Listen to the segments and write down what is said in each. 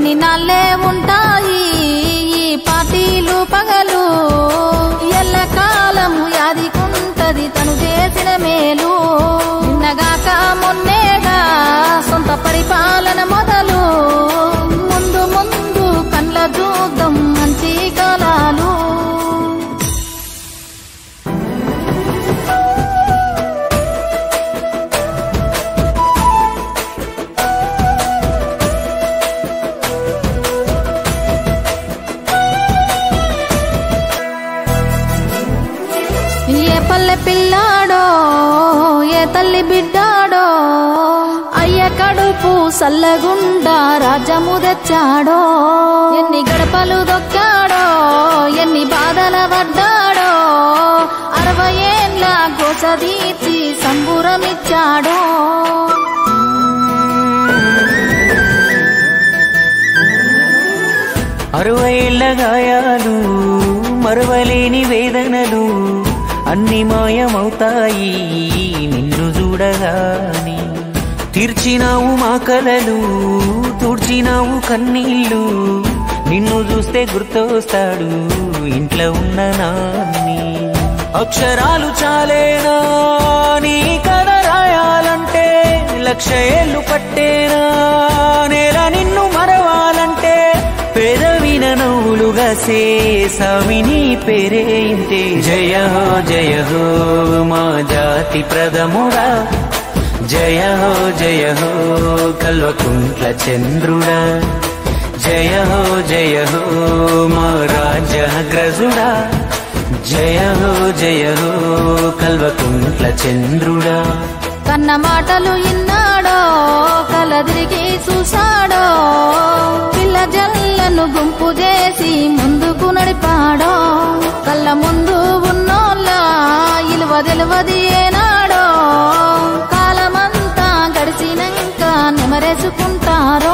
కొన్ని నాళ్ళే ఉంటాయి ఈ పార్టీలు పగలు ఎల్లకాలము యాదికుంటది తను చేసిన మేలు నిన్నగాక మొన్నేగా సొంత పరిపాలన మొదలు ముందు ముందు కండ్ల చూద్దాం మంచి కాలాలు ఏ పల్లె పిల్లాడో ఏ తల్లి బిడ్డాడో అయ్య కడుపు సల్లగుండా రాజ్యము తెచ్చాడో ఎన్ని గడపలు దొక్కాడో ఎన్ని బాధల పడ్డాడో అరవై ఏండ్ల గోస తీర్చి సంబురమిచ్చాడో అరవైళ్ళ గాయాలు మరవలేని వేదనలు అన్ని మాయమవుతాయి నిన్ను చూడగాని తీర్చినావు మా కలలు తుడిచినావు కన్నీళ్ళు నిన్ను చూస్తే గుర్తొస్తాడు ఇంట్లో ఉన్న నాన్ని అక్షరాలు చాలేనా నీ కథ రాయాలంటే లక్ష ఏళ్ళు పట్టేనా నేల నిన్ను మరవాలంటే పెదవిన నవ్వులుగా సేసామి నీ పేరే ఇంతే జయ హో జయ హో మా జాతి ప్రథముడా జయ హో జయ హో కల్వకుంట్ల చంద్రుడా జయ హో జయ హో మా రాజగ్రజుడా జయ హో జయ హో కల్వకుంట్ల చంద్రుడా కన్న మాటలు ఇన్నాడో కలదిరిగి చూసాడో పిల్ల జల్లను గుంపు చేసి ముందుకు నడిపాడో కళ్ళ ముందు ఉన్నోళ్ళ ఇలువ తెలువది ఏనాడో కాలమంతా గడిచినాక నెమరేసుకుంటారో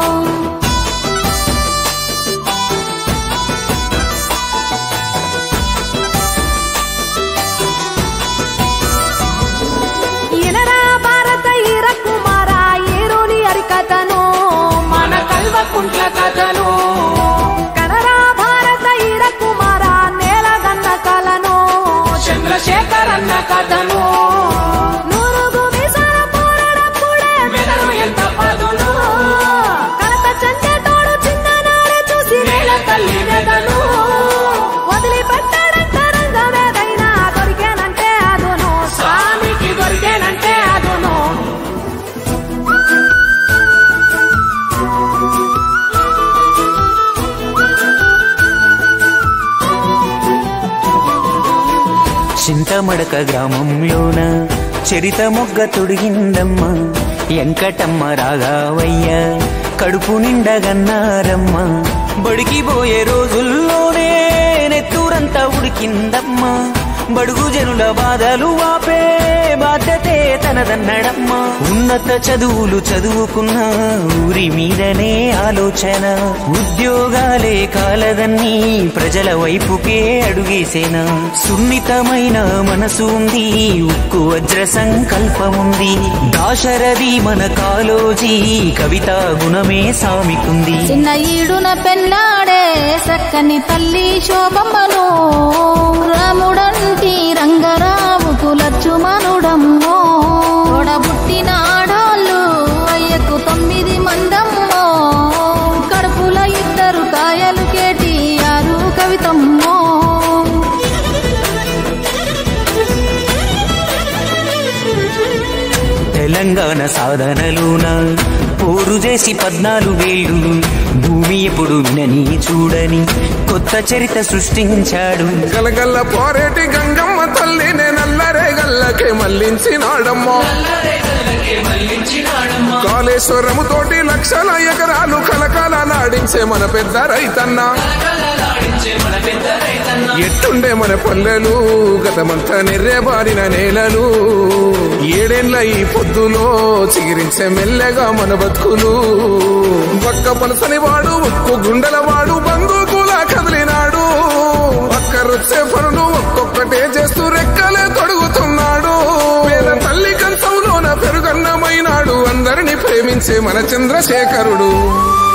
ఎనరా భారత ఈర కుమార ఏరోని అరికథను మన కల్వకుంట్ల కథను కనరా భారత ఈర కుమార నేలగన్న కలను చంద్రశేఖర్ అన్న కథను నూరుగు మీసాల పోరాడప్పుడే మెదడు ఎంత పదును కలత చెందేటోడు చిన్ననాడే చూసి నేల తల్లి మెదను వదిలిపెట్టాడంట రంగమేదైనా దొరికేనంటే అదును స్వామికి దొరికేనంటే అదును చింతమడక గ్రామంలోన చరిత మొగ్గ తొడిగిందమ్మ ఎంకటమ్మ రాగావయ్య కడుపు నిండగన్నారమ్మ బడికి పోయే రోజుల్లోనే నెత్తూరంతా ఉడికిందమ్మ బడుగు జనుల బాధలు వాపే బాధ్యతే తనదన్నడమ్మ ఉన్నత చదువులు చదువుకున్న ఊరి మీదనే ఆలోచన ఉద్యోగాలే కాలదన్నీ ప్రజల వైపుకే అడుగేసేనా సున్నితమైన మనసు ఉంది ఉక్కు వజ్ర సంకల్పముంది దాశరథి మన కాలోజీ కవిత గుణమే సామికుంది చిన్న ఈడున పెళ్ళాడే సక్కని తల్లి శోభమ్మను రాముడంటి రంగరావుకు లచ్చుమనుడమ్మో తోడబుట్టిన ఆడోళ్ళు అయ్యకు తొమ్మిది మందమ్మో కడుపుల ఇద్దరు కాయలు కేటి ఆరు కవితమ్మో తెలంగాణ సాధనలోన పోరు చేసి పద్నాలుగేళ్ళు భూమి ఎప్పుడు వినని చూడని కొత్త చరిత సృష్టించాడు గలగల్ల పోరేటి గంగమ్మ తల్లినే నల్లరే గల్లకే మళ్లించినాడమ్మో కాళేశ్వరము తోటి లక్షల ఎకరాలు కలకాలలాడించే మన పెద్ద రైతన్న ఎట్టుండే మన పల్లెలు గతమంతా నెర్రేబారిన నేలలు ఏడేండ్ల ఈ పొద్దులో చిగిరించే మెల్లగా మన బతుకులు పక్క పలసని వాడు ఉక్కు గుండెల వాడు బందూకులా కదిలినాడు పక్క రుచ్చే పనులు ఒక్కొక్కటే చేస్తూ రెక్కలే తొడుగుతున్నాడు పేద తల్లి కంచంలోన పెరుగన్నమైనాడు అందరిని ప్రేమించే మన చంద్రశేఖరుడు